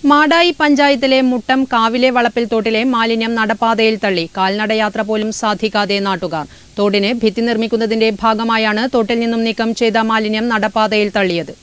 മാടായി പഞ്ചായത്തിലെ മുട്ടം കാവിലെ വളപ്പിൽ തോട്ടിലെ മാലിന്യം നടപ്പാതയിൽ തള്ളി കാൽനടയാത്ര പോലും സാധിക്കാതെ നാട്ടുകാർ തോടിന് ഭിത്തി നിർമ്മിക്കുന്നതിന്റെ ഭാഗമായാണ് തോട്ടിൽ നിന്നും നീക്കം ചെയ്ത മാലിന്യം നടപ്പാതയിൽ തള്ളിയത്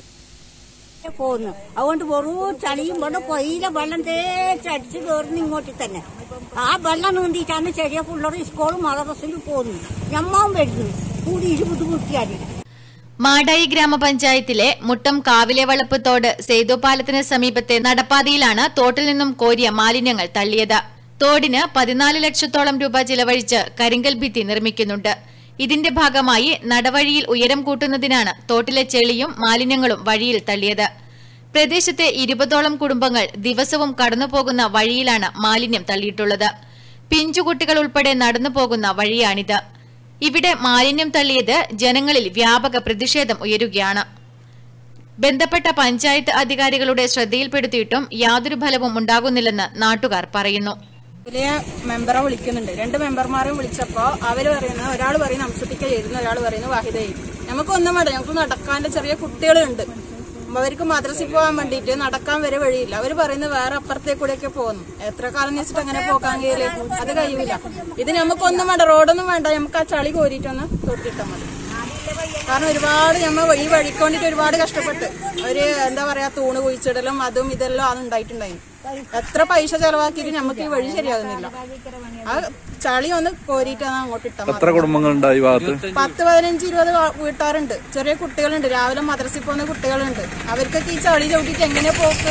പോന്നു അതുകൊണ്ട് വെറും ചളിയും വെള്ളം പൊയിലെ വെള്ളം തേച്ചടിച്ച് കയറുന്നു ഇങ്ങോട്ട് തന്നെ ആ വെള്ളം നീന്തിയിട്ടാണ് ചെറിയ പിള്ളേർ സ്കൂളും മദ്രസിലും പോന്നു ഞമ്മാവും വരുന്നു കൂടി ഇരു ബുദ്ധിമുട്ടിയാൽ മാടായി ഗ്രാമപഞ്ചായത്തിലെ മുട്ടം കാവിലെ വളപ്പ് തോട് സേതുപാലത്തിന് സമീപത്തെ നടപ്പാതയിലാണ് തോട്ടിൽ നിന്നും കോരിയ മാലിന്യങ്ങൾ തള്ളിയത് തോടിന് പതിനാല് ലക്ഷത്തോളം രൂപ ചിലവഴിച്ച് കരിങ്കൽ ഭിത്തി നിർമ്മിക്കുന്നുണ്ട് ഇതിന്റെ ഭാഗമായി നടവഴിയിൽ ഉയരം കൂട്ടുന്നതിനാണ് തോട്ടിലെ ചെളിയും മാലിന്യങ്ങളും വഴിയിൽ തള്ളിയത് പ്രദേശത്തെ ഇരുപതോളം കുടുംബങ്ങൾ ദിവസവും കടന്നുപോകുന്ന വഴിയിലാണ് മാലിന്യം തള്ളിയിട്ടുള്ളത് പിഞ്ചുകുട്ടികൾ ഉൾപ്പെടെ നടന്നു പോകുന്ന വഴിയാണിത് ഇവിടെ മാലിന്യം തള്ളിയത് ജനങ്ങളിൽ വ്യാപക പ്രതിഷേധം ഉയരുകയാണ് ബന്ധപ്പെട്ട പഞ്ചായത്ത് അധികാരികളുടെ ശ്രദ്ധയിൽപ്പെടുത്തിയിട്ടും യാതൊരു ഫലവും ഉണ്ടാകുന്നില്ലെന്ന് നാട്ടുകാർ പറയുന്നു വലിയ മെമ്പറെ വിളിക്കുന്നുണ്ട് രണ്ട് മെമ്പർമാരെയും വിളിച്ചപ്പോ അവര് പറയുന്നത് ഒരാൾ പറയുന്നത് അംസുട്ടിക്ക ചെയ്യുന്നു ഒരാൾ പറയുന്നത് വാഹിദയും നമുക്കൊന്നും വേണ്ട ഞങ്ങൾക്ക് നടക്കാൻ്റെ ചെറിയ കുട്ടികളുണ്ട് അപ്പൊ അവർക്ക് മദ്രസിൽ പോകാൻ വേണ്ടിയിട്ട് നടക്കാൻ വരെ വഴിയില്ല അവർ പറയുന്നത് വേറെ അപ്പുറത്തെ കൂടെയൊക്കെ പോകുന്നു എത്ര കാലം എന്ന് വെച്ചിട്ട് അങ്ങനെ പോകാൻ കഴിയില്ല അത് കഴിയില്ല ഇത് നമുക്കൊന്നും വേണ്ട റോഡൊന്നും വേണ്ട നമുക്ക് ആ ചളി കോരിയിട്ടൊന്ന് തൊട്ടിട്ടാൽ മതി കാരണം ഒരുപാട് നമ്മൾ ഈ വഴിക്ക് വേണ്ടിട്ട് ഒരുപാട് കഷ്ടപ്പെട്ട് ഒരു എന്താ പറയാ തൂണ് കുഴിച്ചിടലും അതും ഇതെല്ലാം ആണ് ഉണ്ടായിട്ടുണ്ടായിരുന്നു എത്ര പൈസ ചെലവാക്കിയിട്ട് നമുക്ക് ഈ വഴി ശരിയാകുന്നില്ല ആ ചളി ഒന്ന് കോരിയിട്ടാണ് അങ്ങോട്ട് ഇട്ടാൽ എത്ര കുടുംബങ്ങളുണ്ട് ഈ ഭാഗത്ത് പത്ത് പതിനഞ്ച് ഇരുപത് വാ- വീട്ടുകാരുണ്ട് ചെറിയ കുട്ടികളുണ്ട് രാവിലെ മദ്രസയിൽ പോകുന്ന കുട്ടികളുണ്ട് അവർക്കൊക്കെ ഈ ചളി ചവിട്ടിട്ട് എങ്ങനെ പോക്ക്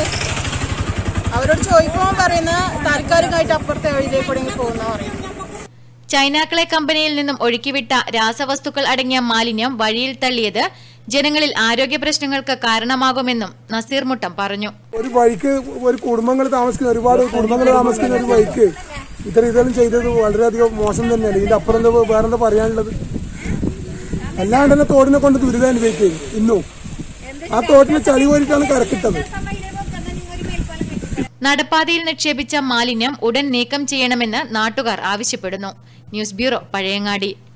അവരോട് ചോദിക്കുമ്പോൾ പറയുന്നത് താൽക്കാലികമായിട്ട് അപ്പുറത്തെ വഴിയിലേക്ക് കൂടെ പോകുന്ന പറയുന്നത് ചൈനാക്കളെ കമ്പനിയിൽ നിന്നും ഒഴുക്കിവിട്ട രാസവസ്തുക്കൾ അടങ്ങിയ മാലിന്യം വഴിയിൽ തള്ളിയത് ജനങ്ങളിൽ ആരോഗ്യ പ്രശ്നങ്ങൾക്ക് കാരണമാകുമെന്നും നസീർ മുട്ടം പറഞ്ഞു ഒരു വഴിക്ക് ഒരു കുടുംബങ്ങൾ താമസിക്കുന്ന ഒരുപാട് കുടുംബങ്ങൾ താമസിക്കുന്ന ഒരു വഴിക്ക് ഇത്ര ഇതെല്ലാം ചെയ്തത് വളരെയധികം മോശം തന്നെയാണ് ഇതിന്റെ അപ്പുറം എന്താ വേറെന്താ പറയാനുള്ളത് അല്ലാണ്ട് തന്നെ തോടിനെ കൊണ്ട് ദുരിതം അനുഭവിക്കും ഇന്നും ആ തോട്ടിന് ചളി കോരിട്ടാണ് കരക്കിട്ടത് നടപ്പാതയിൽ നിക്ഷേപിച്ച മാലിന്യം ഉടൻ നീക്കം ചെയ്യണമെന്ന് നാട്ടുകാർ ആവശ്യപ്പെടുന്നു ന്യൂസ് ബ്യൂറോ പഴയങ്ങാടി